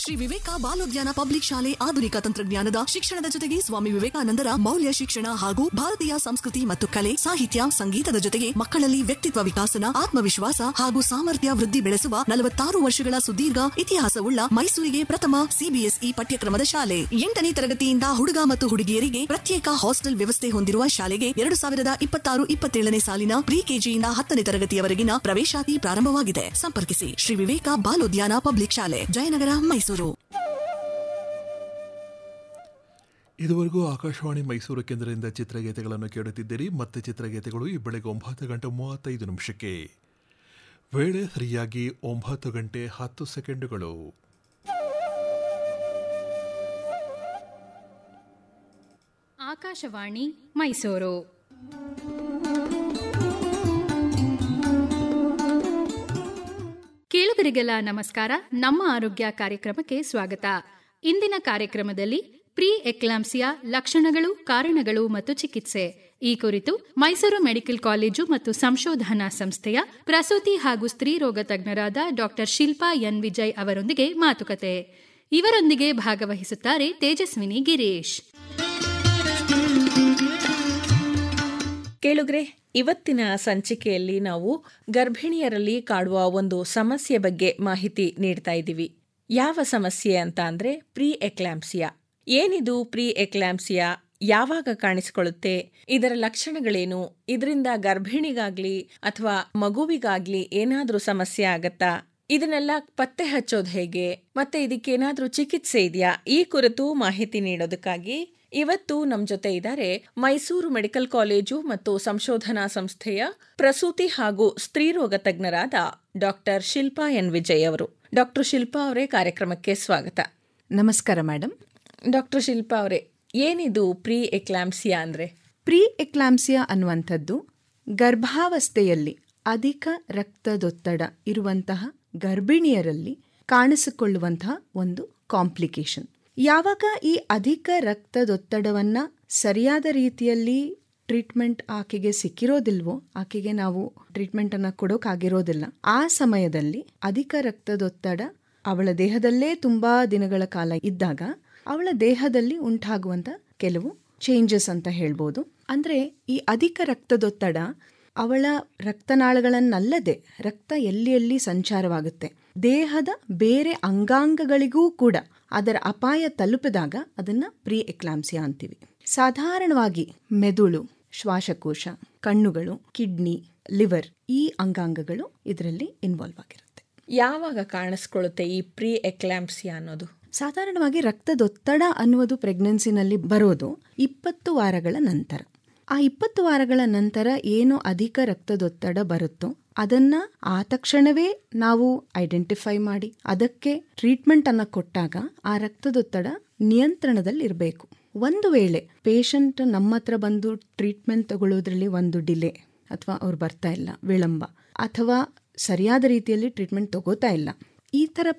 ಶ್ರೀ ವಿವೇಕ ಬಾಲೋದ್ಯಾನ public ಶಾಲೆ ಆಧುನಿಕ ತಂತ್ರಜ್ಞಾನದ ಶಿಕ್ಷಣದ ಜೊತೆಗೆ ಸ್ವಾಮಿ ವಿವೇಕಾನಂದರ ಮೌಲ್ಯ ಶಿಕ್ಷಣ ಹಾಗೂ ಭಾರತೀಯ ಸಂಸ್ಕೃತಿ ಮತ್ತು ಕಲೆ ಸಾಹಿತ್ಯ ಸಂಗೀತದ ಜೊತೆಗೆ ಮಕ್ಕಳಲ್ಲಿ ವ್ಯಕ್ತಿತ್ವ ವಿಕಾಸನ ಆತ್ಮವಿಶ್ವಾಸ ಹಾಗೂ ಸಾಮರ್ಥ್ಯ ವೃದ್ಧಿ ಬೆಳೆಸುವ ನಲವತ್ತಾರು ವರ್ಷಗಳ ಸುದೀರ್ಘ ಇತಿಹಾಸವುಳ್ಳ ಮೈಸೂರಿಗೆ ಪ್ರಥಮ ಸಿಬಿಎಸ್ಇ ಪಠ್ಯಕ್ರಮದ ಶಾಲೆ ಎಂಟನೇ ತರಗತಿಯಿಂದ ಹುಡುಗ ಮತ್ತು ಹುಡುಗಿಯರಿಗೆ ಪ್ರತ್ಯೇಕ ಹಾಸ್ಟೆಲ್ ವ್ಯವಸ್ಥೆ ಹೊಂದಿರುವ ಶಾಲೆಗೆ ಎರಡು ಸಾವಿರದ ಇಪ್ಪತ್ತಾರು ಇಪ್ಪತ್ತೇಳನೇ ಸಾಲಿನ ಪ್ರಿ ಕೆಜಿಯಿಂದ ಹತ್ತನೇ ತರಗತಿಯವರೆಗಿನ ಪ್ರವೇಶಾತಿ ಪ್ರಾರಂಭವಾಗಿದೆ ಸಂಪರ್ಕಿಸಿ ಶ್ರೀ ವಿವೇಕ ಬಾಲೋದ್ಯಾನ ಪಬ್ಲಿಕ್ ಶಾಲೆ ಜಯನಗರ ಮೈಸೂರು ಇದುವರೆಗೂ ಆಕಾಶವಾಣಿ ಮೈಸೂರು ಕೇಂದ್ರದಿಂದ ಚಿತ್ರಗೀತೆಗಳನ್ನು ಕೇಳುತ್ತಿದ್ದೀರಿ ಮತ್ತೆ ಚಿತ್ರಗೀತೆಗಳು ಈ ಬೆಳಗ್ಗೆ ಒಂಬತ್ತು ಗಂಟೆ ಮೂವತ್ತೈದು ನಿಮಿಷಕ್ಕೆ ವೇಳೆ ಸರಿಯಾಗಿ ಒಂಬತ್ತು ಗಂಟೆ ಹತ್ತು ಸೆಕೆಂಡುಗಳು ಆಕಾಶವಾಣಿ ಮೈಸೂರು ಕೇಳುಗರಿಗೆಲ್ಲ ನಮಸ್ಕಾರ ನಮ್ಮ ಆರೋಗ್ಯ ಕಾರ್ಯಕ್ರಮಕ್ಕೆ ಸ್ವಾಗತ ಇಂದಿನ ಕಾರ್ಯಕ್ರಮದಲ್ಲಿ ಪ್ರೀ ಎಕ್ಲಾಂಸಿಯಾ ಲಕ್ಷಣಗಳು ಕಾರಣಗಳು ಮತ್ತು ಚಿಕಿತ್ಸೆ ಈ ಕುರಿತು ಮೈಸೂರು ಮೆಡಿಕಲ್ ಕಾಲೇಜು ಮತ್ತು ಸಂಶೋಧನಾ ಸಂಸ್ಥೆಯ ಪ್ರಸೂತಿ ಹಾಗೂ ಸ್ತ್ರೀರೋಗ ತಜ್ಞರಾದ ಡಾಕ್ಟರ್ ಶಿಲ್ಪಾ ಎನ್ ವಿಜಯ್ ಅವರೊಂದಿಗೆ ಮಾತುಕತೆ ಇವರೊಂದಿಗೆ ಭಾಗವಹಿಸುತ್ತಾರೆ ತೇಜಸ್ವಿನಿ ಗಿರೀಶ್ ಕೇಳುಗ್ರೆ ಇವತ್ತಿನ ಸಂಚಿಕೆಯಲ್ಲಿ ನಾವು ಗರ್ಭಿಣಿಯರಲ್ಲಿ ಕಾಡುವ ಒಂದು ಸಮಸ್ಯೆ ಬಗ್ಗೆ ಮಾಹಿತಿ ನೀಡ್ತಾ ಇದ್ದೀವಿ ಯಾವ ಸಮಸ್ಯೆ ಅಂತ ಅಂದ್ರೆ ಪ್ರೀ ಎಕ್ಲಾಂಪ್ಸಿಯಾ ಏನಿದು ಪ್ರೀ ಎಕ್ಲಾಂಪ್ಸಿಯಾ ಯಾವಾಗ ಕಾಣಿಸಿಕೊಳ್ಳುತ್ತೆ ಇದರ ಲಕ್ಷಣಗಳೇನು ಇದರಿಂದ ಗರ್ಭಿಣಿಗಾಗ್ಲಿ ಅಥವಾ ಮಗುವಿಗಾಗ್ಲಿ ಏನಾದ್ರೂ ಸಮಸ್ಯೆ ಆಗತ್ತಾ ಇದನ್ನೆಲ್ಲ ಪತ್ತೆ ಹಚ್ಚೋದು ಹೇಗೆ ಮತ್ತೆ ಇದಕ್ಕೇನಾದ್ರೂ ಚಿಕಿತ್ಸೆ ಇದೆಯಾ ಈ ಕುರಿತು ಮಾಹಿತಿ ನೀಡೋದಕ್ಕಾಗಿ ಇವತ್ತು ನಮ್ ಜೊತೆ ಇದ್ದಾರೆ ಮೈಸೂರು ಮೆಡಿಕಲ್ ಕಾಲೇಜು ಮತ್ತು ಸಂಶೋಧನಾ ಸಂಸ್ಥೆಯ ಪ್ರಸೂತಿ ಹಾಗೂ ಸ್ತ್ರೀರೋಗ ತಜ್ಞರಾದ ಡಾಕ್ಟರ್ ಶಿಲ್ಪಾ ಎನ್ ವಿಜಯ್ ಅವರು ಡಾಕ್ಟರ್ ಶಿಲ್ಪಾ ಅವರೇ ಕಾರ್ಯಕ್ರಮಕ್ಕೆ ಸ್ವಾಗತ ನಮಸ್ಕಾರ ಮೇಡಮ್ ಡಾಕ್ಟರ್ ಶಿಲ್ಪಾ ಅವರೇ ಏನಿದು ಪ್ರೀ ಎಕ್ಲಾಂಪ್ಸಿಯಾ ಅಂದ್ರೆ ಪ್ರೀ ಎಕ್ಲಾಂಸಿಯಾ ಅನ್ನುವಂಥದ್ದು ಗರ್ಭಾವಸ್ಥೆಯಲ್ಲಿ ಅಧಿಕ ರಕ್ತದೊತ್ತಡ ಇರುವಂತಹ ಗರ್ಭಿಣಿಯರಲ್ಲಿ ಕಾಣಿಸಿಕೊಳ್ಳುವಂತಹ ಒಂದು ಕಾಂಪ್ಲಿಕೇಶನ್ ಯಾವಾಗ ಈ ಅಧಿಕ ರಕ್ತದೊತ್ತಡವನ್ನ ಸರಿಯಾದ ರೀತಿಯಲ್ಲಿ ಟ್ರೀಟ್ಮೆಂಟ್ ಆಕೆಗೆ ಸಿಕ್ಕಿರೋದಿಲ್ವೋ ಆಕೆಗೆ ನಾವು ಟ್ರೀಟ್ಮೆಂಟ್ ಅನ್ನ ಕೊಡೋಕಾಗಿರೋದಿಲ್ಲ ಆ ಸಮಯದಲ್ಲಿ ಅಧಿಕ ರಕ್ತದೊತ್ತಡ ಅವಳ ದೇಹದಲ್ಲೇ ತುಂಬಾ ದಿನಗಳ ಕಾಲ ಇದ್ದಾಗ ಅವಳ ದೇಹದಲ್ಲಿ ಉಂಟಾಗುವಂತ ಕೆಲವು ಚೇಂಜಸ್ ಅಂತ ಹೇಳ್ಬೋದು ಅಂದ್ರೆ ಈ ಅಧಿಕ ರಕ್ತದೊತ್ತಡ ಅವಳ ರಕ್ತನಾಳಗಳನ್ನಲ್ಲದೆ ರಕ್ತ ಎಲ್ಲಿ ಎಲ್ಲಿ ಸಂಚಾರವಾಗುತ್ತೆ ದೇಹದ ಬೇರೆ ಅಂಗಾಂಗಗಳಿಗೂ ಕೂಡ ಅದರ ಅಪಾಯ ತಲುಪಿದಾಗ ಅದನ್ನ ಪ್ರೀ ಎಕ್ಲಾಂಸಿಯಾ ಅಂತೀವಿ ಸಾಧಾರಣವಾಗಿ ಮೆದುಳು ಶ್ವಾಸಕೋಶ ಕಣ್ಣುಗಳು ಕಿಡ್ನಿ ಲಿವರ್ ಈ ಅಂಗಾಂಗಗಳು ಇದರಲ್ಲಿ ಇನ್ವಾಲ್ವ್ ಆಗಿರುತ್ತೆ ಯಾವಾಗ ಕಾಣಿಸ್ಕೊಳ್ಳುತ್ತೆ ಈ ಪ್ರೀ ಎಕ್ಲಾಂಪ್ಸಿಯಾ ಅನ್ನೋದು ಸಾಧಾರಣವಾಗಿ ರಕ್ತದೊತ್ತಡ ಅನ್ನುವುದು ಪ್ರೆಗ್ನೆನ್ಸಿನಲ್ಲಿ ಬರೋದು ಇಪ್ಪತ್ತು ವಾರಗಳ ನಂತರ ಆ ಇಪ್ಪತ್ತು ವಾರಗಳ ನಂತರ ಏನು ಅಧಿಕ ರಕ್ತದೊತ್ತಡ ಬರುತ್ತೋ ಅದನ್ನ ಆ ತಕ್ಷಣವೇ ನಾವು ಐಡೆಂಟಿಫೈ ಮಾಡಿ ಅದಕ್ಕೆ ಟ್ರೀಟ್ಮೆಂಟ್ ಅನ್ನ ಕೊಟ್ಟಾಗ ಆ ರಕ್ತದೊತ್ತಡ ನಿಯಂತ್ರಣದಲ್ಲಿ ಇರಬೇಕು ಒಂದು ವೇಳೆ ಪೇಷಂಟ್ ನಮ್ಮ ಹತ್ರ ಬಂದು ಟ್ರೀಟ್ಮೆಂಟ್ ತಗೊಳ್ಳೋದ್ರಲ್ಲಿ ಒಂದು ಡಿಲೇ ಅಥವಾ ಅವ್ರು ಬರ್ತಾ ಇಲ್ಲ ವಿಳಂಬ ಅಥವಾ ಸರಿಯಾದ ರೀತಿಯಲ್ಲಿ ಟ್ರೀಟ್ಮೆಂಟ್ ತಗೋತಾ ಇಲ್ಲ ಈ ತರ